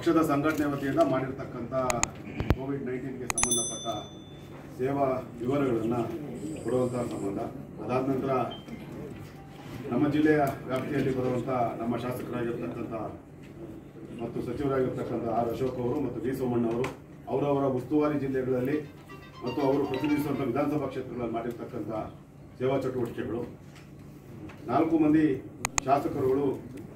ಪಕ್ಷದ ಸಂಘಟನೆ ವತಿಯಿಂದ ಮಾಡಿರ್ತಕ್ಕಂಥ ಕೋವಿಡ್ ನೈನ್ಟೀನ್ಗೆ ಸಂಬಂಧಪಟ್ಟ ಸೇವಾ ವಿವರಗಳನ್ನು ಕೊಡುವಂಥ ಸಂಬಂಧ ಅದಾದ ನಂತರ ನಮ್ಮ ಜಿಲ್ಲೆಯ ವ್ಯಾಪ್ತಿಯಲ್ಲಿ ಬರುವಂಥ ನಮ್ಮ ಶಾಸಕರಾಗಿರ್ತಕ್ಕಂಥ ಮತ್ತು ಸಚಿವರಾಗಿರ್ತಕ್ಕಂಥ ಆರ್ ಅಶೋಕ್ ಅವರು ಮತ್ತು ವಿ ಸೋಮಣ್ಣ ಅವರು ಅವರವರ ಉಸ್ತುವಾರಿ ಜಿಲ್ಲೆಗಳಲ್ಲಿ ಮತ್ತು ಅವರು ಪ್ರತಿನಿಧಿಸುವಂಥ ವಿಧಾನಸಭಾ ಕ್ಷೇತ್ರಗಳಲ್ಲಿ ಮಾಡಿರ್ತಕ್ಕಂಥ ಸೇವಾ ಚಟುವಟಿಕೆಗಳು ನಾಲ್ಕು ಮಂದಿ ಶಾಸಕರುಗಳು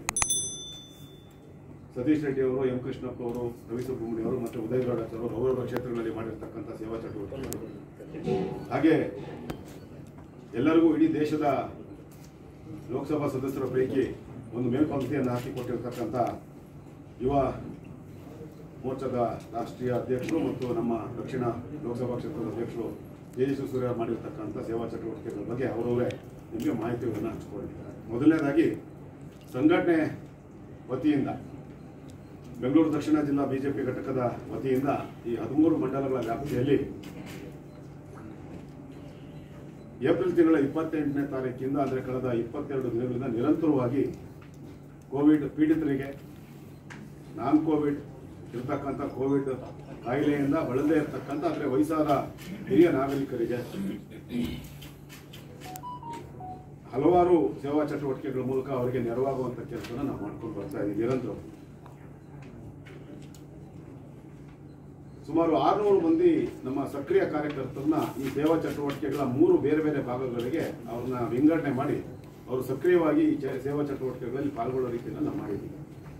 ಸತೀಶ್ ರೆಡ್ಡಿ ಅವರು ಎಂ ಕೃಷ್ಣಪ್ಪ ಅವರು ರವಿ ಸುಬ್ರಹ್ಮಣ್ಯ ಅವರು ಮತ್ತು ಉದಯ್ ಗೌಡಾಚಾರ್ ಅವರು ಅವರವರ ಕ್ಷೇತ್ರಗಳಲ್ಲಿ ಮಾಡಿರ್ತಕ್ಕಂಥ ಸೇವಾ ಚಟುವಟಿಕೆಗಳು ಹಾಗೆ ಎಲ್ಲರಿಗೂ ಇಡೀ ದೇಶದ ಲೋಕಸಭಾ ಸದಸ್ಯರ ಪೈಕಿ ಒಂದು ಮೇಲ್ಪಂಕ್ತಿಯನ್ನು ಹಾಕಿಕೊಟ್ಟಿರ್ತಕ್ಕಂಥ ಯುವ ಮೋರ್ಚಾದ ರಾಷ್ಟ್ರೀಯ ಅಧ್ಯಕ್ಷರು ಮತ್ತು ನಮ್ಮ ದಕ್ಷಿಣ ಲೋಕಸಭಾ ಕ್ಷೇತ್ರದ ಅಧ್ಯಕ್ಷರು ತೇಜಸ್ವಿ ಸೂರ್ಯ ಮಾಡಿರ್ತಕ್ಕಂಥ ಸೇವಾ ಚಟುವಟಿಕೆಗಳ ಬಗ್ಗೆ ಅವರವರೇ ನಿಮಗೆ ಮಾಹಿತಿಗಳನ್ನು ಹಂಚಿಕೊಂಡಿದ್ದಾರೆ ಮೊದಲನೇದಾಗಿ ಸಂಘಟನೆ ವತಿಯಿಂದ ಬೆಂಗಳೂರು ದಕ್ಷಿಣ ಜಿಲ್ಲಾ ಬಿಜೆಪಿ ಘಟಕದ ವತಿಯಿಂದ ಈ ಹದಿಮೂರು ಮಂಡಲಗಳ ವ್ಯಾಪ್ತಿಯಲ್ಲಿ ಏಪ್ರಿಲ್ ತಿಂಗಳ ಇಪ್ಪತ್ತೆಂಟನೇ ತಾರೀಕಿಂದ ಅಂದರೆ ಕಳೆದ ಇಪ್ಪತ್ತೆರಡು ದಿನಗಳಿಂದ ನಿರಂತರವಾಗಿ ಕೋವಿಡ್ ಪೀಡಿತರಿಗೆ ನಾನ್ ಕೋವಿಡ್ ಇರ್ತಕ್ಕಂಥ ಕೋವಿಡ್ ಕಾಯಿಲೆಯಿಂದ ಬಳಲದೇ ಇರತಕ್ಕಂಥ ಅಂದರೆ ವಯಸ್ಸಾದ ಹಿರಿಯ ನಾಗರಿಕರಿಗೆ ಹಲವಾರು ಸೇವಾ ಚಟುವಟಿಕೆಗಳ ಮೂಲಕ ಅವರಿಗೆ ನೆರವಾಗುವಂಥ ಕೆಲಸನ ನಾವು ಮಾಡ್ಕೊಂಡು ಬರ್ತಾ ಇದ್ದೀವಿ ನಿರಂತರ ಸುಮಾರು ಆರುನೂರು ಮಂದಿ ನಮ್ಮ ಸಕ್ರಿಯ ಕಾರ್ಯಕರ್ತರನ್ನ ಈ ಸೇವಾ ಚಟುವಟಿಕೆಗಳ ಮೂರು ಬೇರೆ ಬೇರೆ ಭಾಗಗಳಿಗೆ ಅವ್ರನ್ನ ವಿಂಗಡಣೆ ಮಾಡಿ ಅವರು ಸಕ್ರಿಯವಾಗಿ ಈ ಚ- ಸೇವಾ ಚಟುವಟಿಕೆಗಳಲ್ಲಿ ಪಾಲ್ಗೊಳ್ಳೋ ರೀತಿಯನ್ನು ನಾವು ಮಾಡಿದ್ದೀವಿ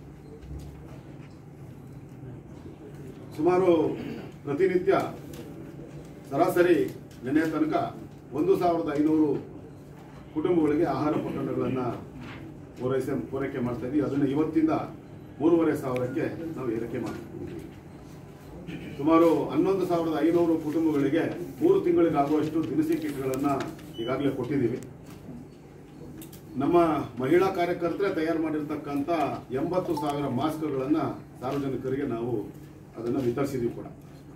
ಸುಮಾರು ಪ್ರತಿನಿತ್ಯ ಸರಾಸರಿ ನಿನ್ನೆ ತನಕ ಒಂದು ಸಾವಿರದ ಐನೂರು ಕುಟುಂಬಗಳಿಗೆ ಆಹಾರ ಪೊಟ್ಟಣಗಳನ್ನು ಪೂರೈಸ ಪೂರೈಕೆ ಮಾಡ್ತಾ ಇದ್ದೀವಿ ಅದನ್ನು ಇವತ್ತಿಂದ ಮೂರುವರೆ ಸಾವಿರಕ್ಕೆ ನಾವು ಏರಿಕೆ ಮಾಡ್ತೀವಿ ಸುಮಾರು ಹನ್ನೊಂದು ಸಾವಿರದ ಐನೂರು ಕುಟುಂಬಗಳಿಗೆ ಮೂರು ತಿಂಗಳಿಗಾಗುವಷ್ಟು ದಿನಸಿ ಕಿಟ್ಗಳನ್ನು ಈಗಾಗಲೇ ಕೊಟ್ಟಿದ್ದೀವಿ ನಮ್ಮ ಮಹಿಳಾ ಕಾರ್ಯಕರ್ತರೇ ತಯಾರು ಮಾಡಿರ್ತಕ್ಕಂಥ ಎಂಬತ್ತು ಸಾವಿರ ಮಾಸ್ಕ್ಗಳನ್ನು ಸಾರ್ವಜನಿಕರಿಗೆ ನಾವು ಅದನ್ನು ವಿತರಿಸಿದ್ದೀವಿ ಕೂಡ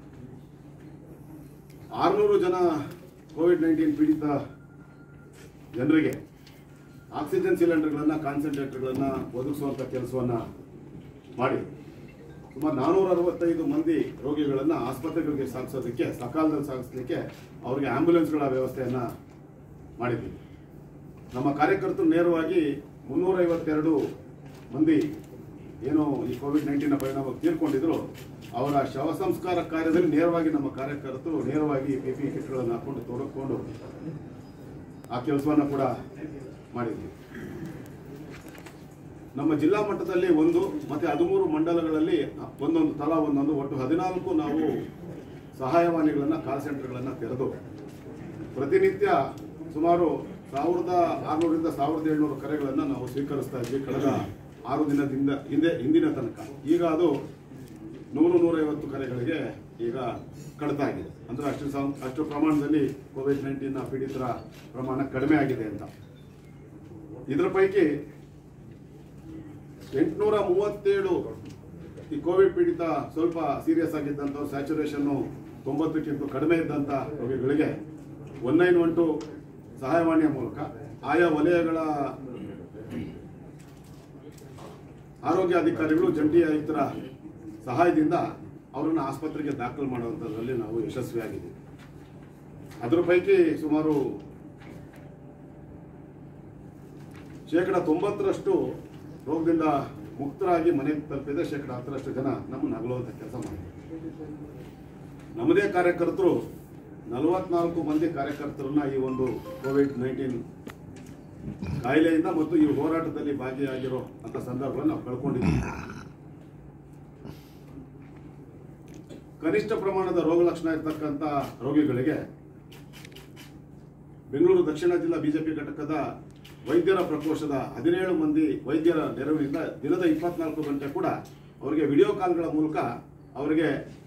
ಆರುನೂರು ಜನ ಕೋವಿಡ್ ನೈನ್ಟೀನ್ ಪೀಡಿತ ಜನರಿಗೆ ಆಕ್ಸಿಜನ್ ಸಿಲಿಂಡರ್ಗಳನ್ನು ಕಾನ್ಸಂಟ್ರೇಟರ್ಗಳನ್ನು ಒದಗಿಸುವಂಥ ಕೆಲಸವನ್ನು ಮಾಡಿ ಸುಮಾರು ನಾನೂರ ಅರವತ್ತೈದು ಮಂದಿ ರೋಗಿಗಳನ್ನು ಆಸ್ಪತ್ರೆಗಳಿಗೆ ಸಾಗಿಸೋದಕ್ಕೆ ಸಕಾಲದಲ್ಲಿ ಸಾಗಿಸಲಿಕ್ಕೆ ಅವರಿಗೆ ಆಂಬ್ಯುಲೆನ್ಸ್ಗಳ ವ್ಯವಸ್ಥೆಯನ್ನು ಮಾಡಿದ್ದೀವಿ ನಮ್ಮ ಕಾರ್ಯಕರ್ತರು ನೇರವಾಗಿ ಮುನ್ನೂರೈವತ್ತೆರಡು ಮಂದಿ ಏನು ಈ ಕೋವಿಡ್ ನೈನ್ಟೀನ್ ಪರಿಣಾಮ ತೀರ್ಕೊಂಡಿದ್ರು ಅವರ ಶವ ಸಂಸ್ಕಾರ ಕಾರ್ಯದಲ್ಲಿ ನೇರವಾಗಿ ನಮ್ಮ ಕಾರ್ಯಕರ್ತರು ನೇರವಾಗಿ ಪಿ ಪಿ ಕಿಟ್ಗಳನ್ನು ಹಾಕೊಂಡು ತೊಡಕೊಂಡು ಆ ಕೆಲಸವನ್ನು ಕೂಡ ಮಾಡಿದ್ವಿ ನಮ್ಮ ಜಿಲ್ಲಾ ಮಟ್ಟದಲ್ಲಿ ಒಂದು ಮತ್ತೆ ಹದಿಮೂರು ಮಂಡಲಗಳಲ್ಲಿ ಒಂದೊಂದು ತಲಾ ಒಂದೊಂದು ಒಟ್ಟು ಹದಿನಾಲ್ಕು ನಾವು ಸಹಾಯವಾಣಿಗಳನ್ನು ಕಾಲ್ ಸೆಂಟರ್ಗಳನ್ನು ತೆರೆದು ಪ್ರತಿನಿತ್ಯ ಸುಮಾರು ಸಾವಿರದ ಆರುನೂರಿಂದ ಸಾವಿರದ ಏಳ್ನೂರು ಕರೆಗಳನ್ನು ನಾವು ಸ್ವೀಕರಿಸ್ತಾ ಇದ್ವಿ ಕಳೆದ ಆರು ದಿನದಿಂದ ಹಿಂದೆ ಹಿಂದಿನ ತನಕ ಈಗ ಅದು ನೂರು ನೂರೈವತ್ತು ಕರೆಗಳಿಗೆ ಈಗ ಕಡಿತ ಆಗಿದೆ ಅಂದರೆ ಅಷ್ಟು ಸಂ- ಅಷ್ಟು ಪ್ರಮಾಣದಲ್ಲಿ ಕೋವಿಡ್ ನೈನ್ಟೀನ್ ಪೀಡಿತರ ಪ್ರಮಾಣ ಕಡಿಮೆ ಆಗಿದೆ ಅಂತ ಇದರ ಪೈಕಿ ಎಂಟುನೂರ ಮೂವತ್ತೇಳು ಈ ಕೋವಿಡ್ ಪೀಡಿತ ಸ್ವಲ್ಪ ಸೀರಿಯಸ್ ಆಗಿದ್ದಂಥವ್ರು ಸ್ಯಾಚುರೇಷನ್ನು ತೊಂಬತ್ತಕ್ಕಿಂತ ಕಡಿಮೆ ಇದ್ದಂಥ ರೋಗಿಗಳಿಗೆ ಒನ್ ನೈನ್ ಒನ್ ಟು ಸಹಾಯವಾಣಿಯ ಮೂಲಕ ಆಯಾ ವಲಯಗಳ ಆರೋಗ್ಯ ಅಧಿಕಾರಿಗಳು ಜಂಟಿ ಆಯುಕ್ತರ ಸಹಾಯದಿಂದ ಅವರನ್ನು ಆಸ್ಪತ್ರೆಗೆ ದಾಖಲು ಮಾಡುವಂಥದ್ರಲ್ಲಿ ನಾವು ಯಶಸ್ವಿಯಾಗಿದ್ದೀವಿ ಅದರ ಪೈಕಿ ಸುಮಾರು ಶೇಕಡ ತೊಂಬತ್ತರಷ್ಟು ರೋಗದಿಂದ ಮುಕ್ತರಾಗಿ ಮನೆಗೆ ತಲುಪಿದೆ ಶೇಕಡ ಹತ್ತರಷ್ಟು ಜನ ನಮ್ಮನ್ನು ಅಗಲುವಂಥ ಕೆಲಸ ಮಾಡಿದ್ದಾರೆ ನಮ್ಮದೇ ಕಾರ್ಯಕರ್ತರು ನಲವತ್ನಾಲ್ಕು ಮಂದಿ ಕಾರ್ಯಕರ್ತರನ್ನ ಈ ಒಂದು ಕೋವಿಡ್ ನೈನ್ಟೀನ್ ಕಾಯಿಲೆಯಿಂದ ಮತ್ತು ಈ ಹೋರಾಟದಲ್ಲಿ ಭಾಗಿಯಾಗಿರೋ ಅಂತ ಸಂದರ್ಭವನ್ನು ನಾವು ಕಳ್ಕೊಂಡಿದ್ದೀವಿ ಕನಿಷ್ಠ ಪ್ರಮಾಣದ ರೋಗ ಲಕ್ಷಣ ಇರ್ತಕ್ಕಂಥ ರೋಗಿಗಳಿಗೆ ಬೆಂಗಳೂರು ದಕ್ಷಿಣ ಜಿಲ್ಲಾ ಬಿಜೆಪಿ ಘಟಕದ ವೈದ್ಯರ ಪ್ರಕೋಷ್ಠದ ಹದಿನೇಳು ಮಂದಿ ವೈದ್ಯರ ನೆರವಿನಿಂದ ದಿನದ ಇಪ್ಪತ್ನಾಲ್ಕು ಗಂಟೆ ಕೂಡ ಅವರಿಗೆ ವಿಡಿಯೋ ಕಾಲ್ಗಳ ಮೂಲಕ ಅವರಿಗೆ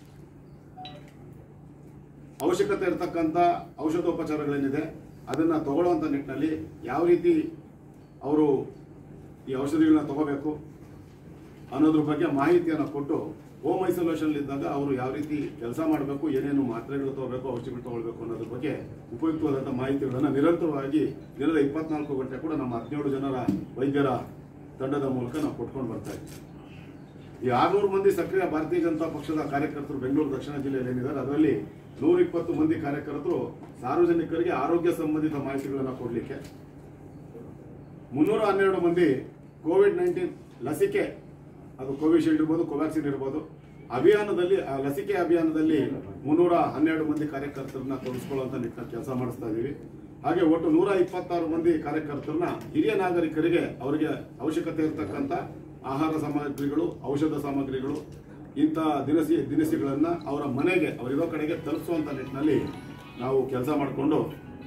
ಅವಶ್ಯಕತೆ ಇರತಕ್ಕಂಥ ಔಷಧೋಪಚಾರಗಳೇನಿದೆ ಅದನ್ನು ತಗೊಳ್ಳುವಂಥ ನಿಟ್ಟಿನಲ್ಲಿ ಯಾವ ರೀತಿ ಅವರು ಈ ಔಷಧಿಗಳನ್ನ ತಗೋಬೇಕು ಅನ್ನೋದ್ರ ಬಗ್ಗೆ ಮಾಹಿತಿಯನ್ನು ಕೊಟ್ಟು ಹೋಮ್ ಐಸೋಲೇಷನ್ ಇದ್ದಾಗ ಅವರು ಯಾವ ರೀತಿ ಕೆಲಸ ಮಾಡಬೇಕು ಏನೇನು ಮಾತ್ರೆಗಳು ತಗೋಬೇಕು ಔಷಧಿಗಳು ತಗೊಳ್ಬೇಕು ಅನ್ನೋದ್ರ ಬಗ್ಗೆ ಉಪಯುಕ್ತವಾದಂಥ ಮಾಹಿತಿಗಳನ್ನು ನಿರಂತರವಾಗಿ ದಿನದ ಇಪ್ಪತ್ನಾಲ್ಕು ಗಂಟೆ ಕೂಡ ನಮ್ಮ ಹದಿನೇಳು ಜನರ ವೈದ್ಯರ ತಂಡದ ಮೂಲಕ ನಾವು ಕೊಟ್ಕೊಂಡು ಬರ್ತಾ ಇದ್ದೀವಿ ಈ ಆರ್ನೂರು ಮಂದಿ ಸಕ್ರಿಯ ಭಾರತೀಯ ಜನತಾ ಪಕ್ಷದ ಕಾರ್ಯಕರ್ತರು ಬೆಂಗಳೂರು ದಕ್ಷಿಣ ಜಿಲ್ಲೆಯಲ್ಲಿ ಏನಿದ್ದಾರೆ ಅದರಲ್ಲಿ ನೂರ ಇಪ್ಪತ್ತು ಮಂದಿ ಕಾರ್ಯಕರ್ತರು ಸಾರ್ವಜನಿಕರಿಗೆ ಆರೋಗ್ಯ ಸಂಬಂಧಿತ ಮಾಹಿತಿಗಳನ್ನು ಕೊಡಲಿಕ್ಕೆ ಮುನ್ನೂರ ಹನ್ನೆರಡು ಮಂದಿ ಕೋವಿಡ್ ನೈನ್ಟೀನ್ ಲಸಿಕೆ ಅದು ಕೋವಿಶೀಲ್ಡ್ ಇರ್ಬೋದು ಕೋವ್ಯಾಕ್ಸಿನ್ ಇರ್ಬೋದು ಅಭಿಯಾನದಲ್ಲಿ ಆ ಲಸಿಕೆ ಅಭಿಯಾನದಲ್ಲಿ ಮುನ್ನೂರ ಹನ್ನೆರಡು ಮಂದಿ ಕಾರ್ಯಕರ್ತರನ್ನ ತೊಡಗಿಸ್ಕೊಳ್ಳುವಂತ ನಿಟ್ಟಿನ ಕೆಲಸ ಮಾಡಿಸ್ತಾ ಇದ್ದೀವಿ ಹಾಗೆ ಒಟ್ಟು ನೂರ ಇಪ್ಪತ್ತಾರು ಮಂದಿ ಕಾರ್ಯಕರ್ತರನ್ನ ಹಿರಿಯ ನಾಗರಿಕರಿಗೆ ಅವರಿಗೆ ಅವಶ್ಯಕತೆ ಇರತಕ್ಕಂಥ ಆಹಾರ ಸಾಮಗ್ರಿಗಳು ಔಷಧ ಸಾಮಗ್ರಿಗಳು ಇಂಥ ದಿನಸಿ ದಿನಸಿಗಳನ್ನ ಅವರ ಮನೆಗೆ ಅವರಿರೋ ಕಡೆಗೆ ತಲುಪಿಸುವಂತ ನಿಟ್ಟಿನಲ್ಲಿ ನಾವು ಕೆಲಸ ಮಾಡಿಕೊಂಡು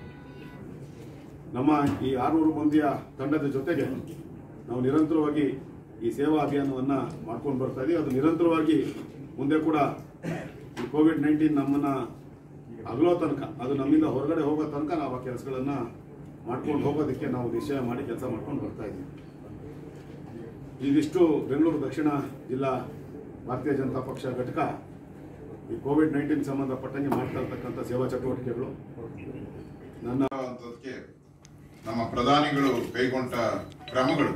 ನಮ್ಮ ಈ ಆರುನೂರು ಮಂದಿಯ ತಂಡದ ಜೊತೆಗೆ ನಾವು ನಿರಂತರವಾಗಿ ಈ ಸೇವಾ ಅಭಿಯಾನವನ್ನ ಮಾಡ್ಕೊಂಡು ಬರ್ತಾ ಇದೀವಿ ಅದು ನಿರಂತರವಾಗಿ ಮುಂದೆ ಕೂಡ ಈ ಕೋವಿಡ್ ನೈನ್ಟೀನ್ ನಮ್ಮನ್ನ ಅಗಲೋ ತನಕ ಅದು ನಮ್ಮಿಂದ ಹೊರಗಡೆ ಹೋಗೋ ತನಕ ನಾವು ಆ ಕೆಲಸಗಳನ್ನ ಮಾಡ್ಕೊಂಡು ಹೋಗೋದಕ್ಕೆ ನಾವು ನಿಶ್ಚಯ ಮಾಡಿ ಕೆಲಸ ಮಾಡ್ಕೊಂಡು ಬರ್ತಾ ಇದ್ದೀವಿ ಇದಿಷ್ಟು ಬೆಂಗಳೂರು ದಕ್ಷಿಣ ಜಿಲ್ಲಾ ಭಾರತೀಯ ಜನತಾ ಪಕ್ಷ ಘಟಕ ಈ ಕೋವಿಡ್ ನೈನ್ಟೀನ್ ಸಂಬಂಧಪಟ್ಟಂಗೆ ಮಾಡ್ತಾ ಇರ್ತಕ್ಕಂಥ ಸೇವಾ ಚಟುವಟಿಕೆಗಳು ನನ್ನ ಅನ್ನುವಂಥದ್ದಕ್ಕೆ ನಮ್ಮ ಪ್ರಧಾನಿಗಳು ಕೈಗೊಂಡ ಕ್ರಮಗಳು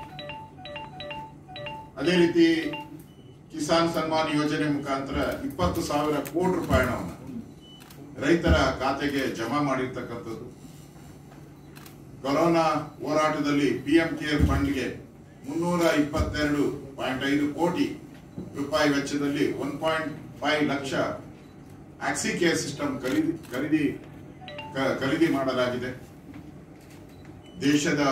ಅದೇ ರೀತಿ ಕಿಸಾನ್ ಸನ್ಮಾನ್ ಯೋಜನೆ ಮುಖಾಂತರ ಇಪ್ಪತ್ತು ಸಾವಿರ ಕೋಟಿ ರೂಪಾಯಿ ಹಣವನ್ನು ರೈತರ ಖಾತೆಗೆ ಜಮಾ ಮಾಡಿರ್ತಕ್ಕಂಥದ್ದು ಕೊರೋನಾ ಹೋರಾಟದಲ್ಲಿ ಪಿಎಂ ಕೇರ್ ಫಂಡ್ಗೆ ಮುನ್ನೂರ ಇಪ್ಪತ್ತೆರಡು ಪಾಯಿಂಟ್ ಐದು ಕೋಟಿ ರೂಪಾಯಿ ವೆಚ್ಚದಲ್ಲಿ ಒನ್ ಪಾಯಿಂಟ್ ಫೈವ್ ಲಕ್ಷ ಆಕ್ಸಿ ಕೇರ್ ಸಿಸ್ಟಮ್ ಖರೀದಿ ಖರೀದಿ ಕ- ಖರೀದಿ ಮಾಡಲಾಗಿದೆ ದೇಶದ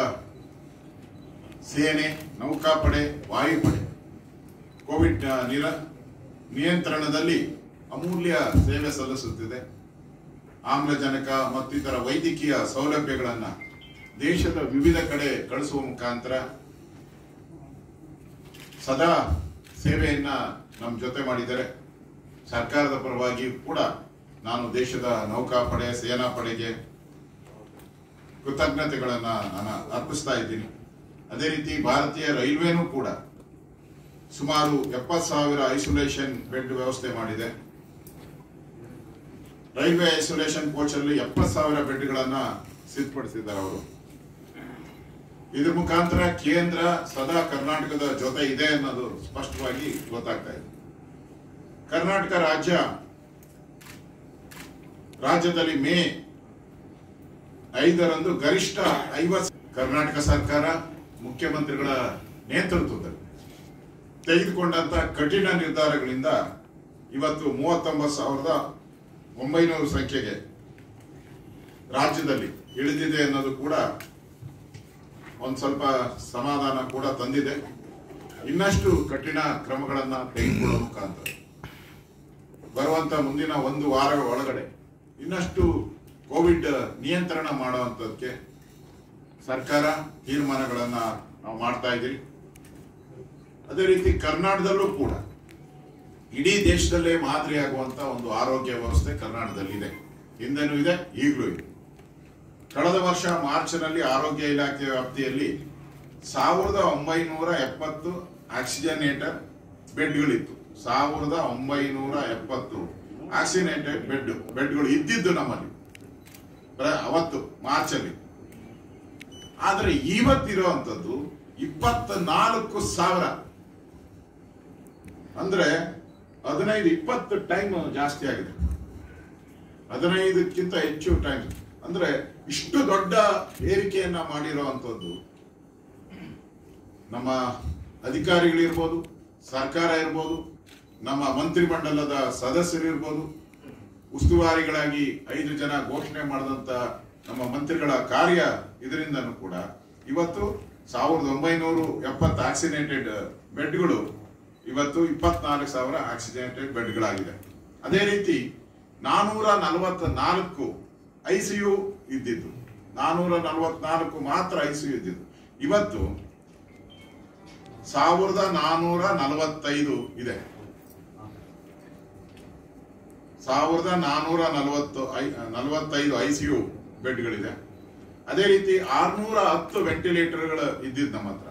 ಸೇನೆ ನೌಕಾಪಡೆ ವಾಯುಪಡೆ ಕೋವಿಡ್ ಆ, ನಿರ ನಿಯಂತ್ರಣದಲ್ಲಿ ಅಮೂಲ್ಯ ಸೇವೆ ಸಲ್ಲಿಸುತ್ತಿದೆ ಆಮ್ಲಜನಕ ಮತ್ತಿತರ ವೈದ್ಯಕೀಯ ಸೌಲಭ್ಯಗಳನ್ನ ದೇಶದ ವಿವಿಧ ಕಡೆ ಕಳಿಸುವ ಮುಖಾಂತರ ಸದಾ ಸೇವೆಯನ್ನ ನಮ್ಮ ಜೊತೆ ಮಾಡಿದ್ದಾರೆ ಸರ್ಕಾರದ ಪರವಾಗಿ ಕೂಡ ನಾನು ದೇಶದ ನೌಕಾಪಡೆ ಸೇನಾಪಡೆಗೆ ಕೃತಜ್ಞತೆಗಳನ್ನ ನಾನು ಅರ್ಪಿಸ್ತಾ ಇದ್ದೀನಿ ಅದೇ ರೀತಿ ಭಾರತೀಯ ರೈಲ್ವೆನೂ ಕೂಡ ಸುಮಾರು ಎಪ್ಪತ್ತು ಸಾವಿರ ಐಸೋಲೇಷನ್ ಬೆಡ್ ವ್ಯವಸ್ಥೆ ಮಾಡಿದೆ ರೈಲ್ವೆ ಐಸೋಲೇಷನ್ ಕೋಚ್ ಅಲ್ಲಿ ಎಪ್ಪತ್ತು ಸಾವಿರ ಬೆಡ್ಗಳನ್ನ ಸಿದ್ಧಪಡಿಸಿದ್ದಾರೆ ಅವರು ಇದ್ರ ಮುಖಾಂತರ ಕೇಂದ್ರ ಸದಾ ಕರ್ನಾಟಕದ ಜೊತೆ ಇದೆ ಅನ್ನೋದು ಸ್ಪಷ್ಟವಾಗಿ ಗೊತ್ತಾಗ್ತಾ ಇದೆ ಕರ್ನಾಟಕ ರಾಜ್ಯ ರಾಜ್ಯದಲ್ಲಿ ಮೇ ಐದರಂದು ಗರಿಷ್ಠ ಐವತ್ತು ಕರ್ನಾಟಕ ಸರ್ಕಾರ ಮುಖ್ಯಮಂತ್ರಿಗಳ ನೇತೃತ್ವದಲ್ಲಿ ತೆಗೆದುಕೊಂಡಂತ ಕಠಿಣ ನಿರ್ಧಾರಗಳಿಂದ ಇವತ್ತು ಮೂವತ್ತೊಂಬತ್ತು ಸಾವಿರದ ಒಂಬೈನೂರು ಸಂಖ್ಯೆಗೆ ರಾಜ್ಯದಲ್ಲಿ ಇಳಿದಿದೆ ಅನ್ನೋದು ಕೂಡ ಒಂದ್ ಸ್ವಲ್ಪ ಸಮಾಧಾನ ಕೂಡ ತಂದಿದೆ ಇನ್ನಷ್ಟು ಕಠಿಣ ಕ್ರಮಗಳನ್ನ ತೆಗೆದುಕೊಳ್ಳುವ ಮುಖಾಂತರ ಬರುವಂತ ಮುಂದಿನ ಒಂದು ವಾರಗಳ ಒಳಗಡೆ ಇನ್ನಷ್ಟು ಕೋವಿಡ್ ನಿಯಂತ್ರಣ ಮಾಡುವಂತದಕ್ಕೆ ಸರ್ಕಾರ ತೀರ್ಮಾನಗಳನ್ನ ನಾವು ಮಾಡ್ತಾ ಇದ್ದೀವಿ ಅದೇ ರೀತಿ ಕರ್ನಾಟಕದಲ್ಲೂ ಕೂಡ ಇಡೀ ದೇಶದಲ್ಲೇ ಮಾದರಿಯಾಗುವಂತ ಒಂದು ಆರೋಗ್ಯ ವ್ಯವಸ್ಥೆ ಕರ್ನಾಟಕದಲ್ಲಿದೆ ಹಿಂದೆನೂ ಇದೆ ಈಗಲೂ ಇದೆ ಕಳೆದ ವರ್ಷ ಮಾರ್ಚ್ನಲ್ಲಿ ಆರೋಗ್ಯ ಇಲಾಖೆ ವ್ಯಾಪ್ತಿಯಲ್ಲಿ ಸಾವಿರದ ಒಂಬೈನೂರ ಎಪ್ಪತ್ತು ಆಕ್ಸಿಜನೇಟರ್ ಬೆಡ್ಗಳಿತ್ತು ಸಾವಿರದ ಒಂಬೈನೂರ ಎಪ್ಪತ್ತು ಆಕ್ಸಿಜನೇಟೆಡ್ ಬೆಡ್ ಬೆಡ್ಗಳು ಇದ್ದಿದ್ದು ನಮ್ಮಲ್ಲಿ ಪ್ರ- ಅವತ್ತು ಮಾರ್ಚ್ ಅಲ್ಲಿ ಆದ್ರೆ ಇವತ್ತಿರುವಂತದ್ದು ಇಪ್ಪತ್ತ ನಾಲ್ಕು ಸಾವಿರ ಅಂದ್ರೆ ಹದಿನೈದು ಇಪ್ಪತ್ತು ಟೈಮ್ ಜಾಸ್ತಿ ಆಗಿದೆ ಹದಿನೈದಕ್ಕಿಂತ ಹೆಚ್ಚು ಟೈಮ್ ಅಂದ್ರೆ ಇಷ್ಟು ದೊಡ್ಡ ಏರಿಕೆಯನ್ನ ಮಾಡಿರುವಂತದ್ದು ನಮ್ಮ ಅಧಿಕಾರಿಗಳಿರ್ಬೋದು ಸರ್ಕಾರ ಇರ್ಬೋದು ನಮ್ಮ ಮಂತ್ರಿಮಂಡಲದ ಸದಸ್ಯರಿರ್ಬೋದು ಉಸ್ತುವಾರಿಗಳಾಗಿ ಐದು ಜನ ಘೋಷಣೆ ಮಾಡಿದಂತ ನಮ್ಮ ಮಂತ್ರಿಗಳ ಕಾರ್ಯ ಇದರಿಂದನೂ ಕೂಡ ಇವತ್ತು ಸಾವಿರದ ಒಂಬೈನೂರು ಎಪ್ಪತ್ತು ಆಕ್ಸಿನೇಟೆಡ್ ಬೆಡ್ಗಳು ಇವತ್ತು ಇಪ್ಪತ್ನಾಲ್ಕು ಸಾವಿರ ಆಕ್ಸಿಜನೇಟೆಡ್ ಬೆಡ್ಗಳಾಗಿದೆ ಅದೇ ರೀತಿ ನಾನೂರ ನಲವತ್ತ ನಾಲ್ಕು ಐಸಿಯು ಇದ್ದಿದ್ದು ನಾನೂರ ನಲವತ್ನಾಲ್ಕು ಮಾತ್ರ ಐಸಿಯು ಇದ್ದಿದ್ದು ಇವತ್ತು ಸಾವಿರದ ನಾನೂರ ನಲವತ್ತೈದು ಇದೆ ಸಾವಿರದ ನಾನೂರ ನಲವತ್ತು ಐ ನಲವತ್ತೈದು ಐಸಿಯು ಬೆಡ್ಗಳಿದೆ ಅದೇ ರೀತಿ ಆರ್ನೂರ ಹತ್ತು ವೆಂಟಿಲೇಟರ್ಗಳು ಇದ್ದಿದ್ದು ನಮ್ಮ ಹತ್ರ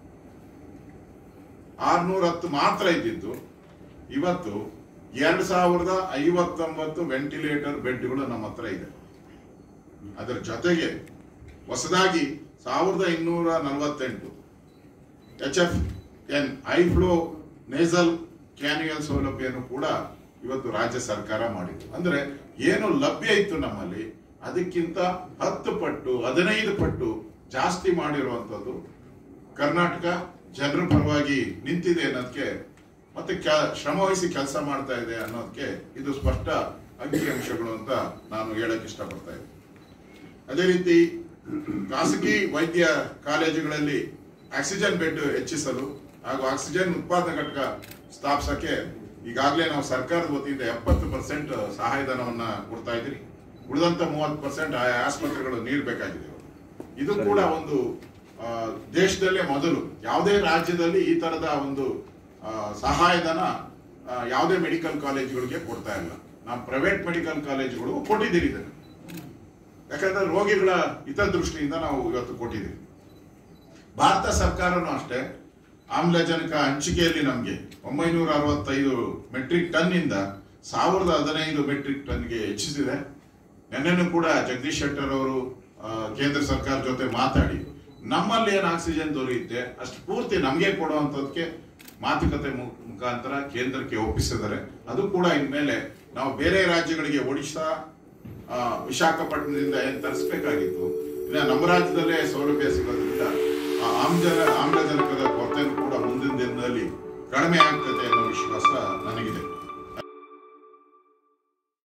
ಆರ್ನೂರ ಹತ್ತು ಮಾತ್ರ ಇದ್ದಿದ್ದು ಇವತ್ತು ಎರಡ್ ಸಾವಿರದ ಐವತ್ತೊಂಬತ್ತು ವೆಂಟಿಲೇಟರ್ ಬೆಡ್ಗಳು ನಮ್ಮ ಹತ್ರ ಇದೆ ಅದರ ಜೊತೆಗೆ ಹೊಸದಾಗಿ ಸಾವಿರದ ಇನ್ನೂರ ನಲವತ್ತೆಂಟು H F N I flow nasal cannula ಸೌಲಭ್ಯನು ಕೂಡ ಇವತ್ತು ರಾಜ್ಯ ಸರ್ಕಾರ ಮಾಡಿದೆ ಅಂದ್ರೆ ಏನು ಲಭ್ಯ ಇತ್ತು ನಮ್ಮಲ್ಲಿ ಅದಕ್ಕಿಂತ ಹತ್ತು ಪಟ್ಟು ಹದಿನೈದು ಪಟ್ಟು ಜಾಸ್ತಿ ಮಾಡಿರುವಂತದ್ದು ಕರ್ನಾಟಕ ಜನರ ಪರವಾಗಿ ನಿಂತಿದೆ ಅನ್ನೋದಕ್ಕೆ ಮತ್ತೆ ಕ್ಯಾ- ಶ್ರಮವಹಿಸಿ ಕೆಲಸ ಮಾಡ್ತಾ ಇದೆ ಅನ್ನೋದಕ್ಕೆ ಇದು ಸ್ಪಷ್ಟ ಅಂಕಿಅಂಶಗಳು ಅಂತ ನಾನು ಹೇಳಕ್ ಇಷ್ಟಪಡ್ತಾ ಇದ್ದೀನಿ ಅದೇ ರೀತಿ ಖಾಸಗಿ ವೈದ್ಯ ಕಾಲೇಜುಗಳಲ್ಲಿ ಆಕ್ಸಿಜನ್ ಬೆಡ್ ಹೆಚ್ಚಿಸಲು ಹಾಗೂ ಆಕ್ಸಿಜನ್ ಉತ್ಪಾದನಾ ಘಟಕ ಸ್ಥಾಪಿಸಕ್ಕೆ ಈಗಾಗಲೇ ನಾವು ಸರ್ಕಾರದ ವತಿಯಿಂದ ಎಪ್ಪತ್ತು ಪರ್ಸೆಂಟ್ ಸಹಾಯಧನವನ್ನ ಕೊಡ್ತಾ ಇದ್ದೀರಿ ಉಳಿದಂತ ಮೂವತ್ತು ಪರ್ಸೆಂಟ್ ಆಯಾ ಆಸ್ಪತ್ರೆಗಳು ನೀಡಬೇಕಾಗಿದೆ ಇದು ಕೂಡ ಒಂದು ಆ, ದೇಶದಲ್ಲೇ ಮೊದಲು ಯಾವುದೇ ರಾಜ್ಯದಲ್ಲಿ ಈ ತರದ ಒಂದು ಆ, ಸಹಾಯಧನ ಆ, ಯಾವುದೇ ಮೆಡಿಕಲ್ ಕಾಲೇಜುಗಳಿಗೆ ಕೊಡ್ತಾ ಇಲ್ಲ ನಾವು ಪ್ರೈವೇಟ್ ಮೆಡಿಕಲ್ ಕಾಲೇಜುಗಳು ಕೊಟ್ಟಿದ್ದೀರಿ ಇದನ್ನು ಯಾಕಂದ್ರೆ ರೋಗಿಗಳ ಹಿತದೃಷ್ಟಿಯಿಂದ ನಾವು ಇವತ್ತು ಕೊಟ್ಟಿದ್ದೀವಿ ಭಾರತ ಸರ್ಕಾರನೂ ಅಷ್ಟೇ ಆಮ್ಲಜನಕ ಹಂಚಿಕೆಯಲ್ಲಿ ನಮಗೆ ಒಂಬೈನೂರ ಅರವತ್ತೈದು ಮೆಟ್ರಿಕ್ ಟನ್ ಇಂದ ಸಾವಿರದ ಹದಿನೈದು ಮೆಟ್ರಿಕ್ ಟನ್ಗೆ ಹೆಚ್ಚಿಸಿದೆ ನಿನ್ನೆನೂ ಕೂಡ ಜಗದೀಶ್ ಶೆಟ್ಟರ್ ಅವರು ಆ, ಕೇಂದ್ರ ಸರ್ಕಾರ ಜೊತೆ ಮಾತಾಡಿ ನಮ್ಮಲ್ಲಿ ಏನು ಆಕ್ಸಿಜನ್ ದೊರೆಯುತ್ತೆ ಅಷ್ಟು ಪೂರ್ತಿ ನಮಗೆ ಕೊಡುವಂತದಕ್ಕೆ ಮಾತುಕತೆ ಮು- ಮುಖಾಂತರ ಕೇಂದ್ರಕ್ಕೆ ಒಪ್ಪಿಸಿದ್ದಾರೆ ಅದು ಕೂಡ ಇನ್ಮೇಲೆ ನಾವು ಬೇರೆ ರಾಜ್ಯಗಳಿಗೆ ಒಡಿಶಾ ಆ, ವಿಶಾಖಪಟ್ಟಣದಿಂದ ಏನ್ ತರಿಸಬೇಕಾಗಿತ್ತು ಇನ್ನ ನಮ್ಮ ರಾಜ್ಯದಲ್ಲೇ ಸೌಲಭ್ಯ ಸಿಗೋದ್ರಿಂದ ಆ ಆಮ್ಲಜನ ಆಮ್ಲಜನಕದ ಕೊರತೆನೂ ಕೂಡ ಮುಂದಿನ ದಿನದಲ್ಲಿ ಕಡಿಮೆ ಆಗ್ತದೆ ಅನ್ನೋ ವಿಶ್ವಾಸ ನನಗಿದೆ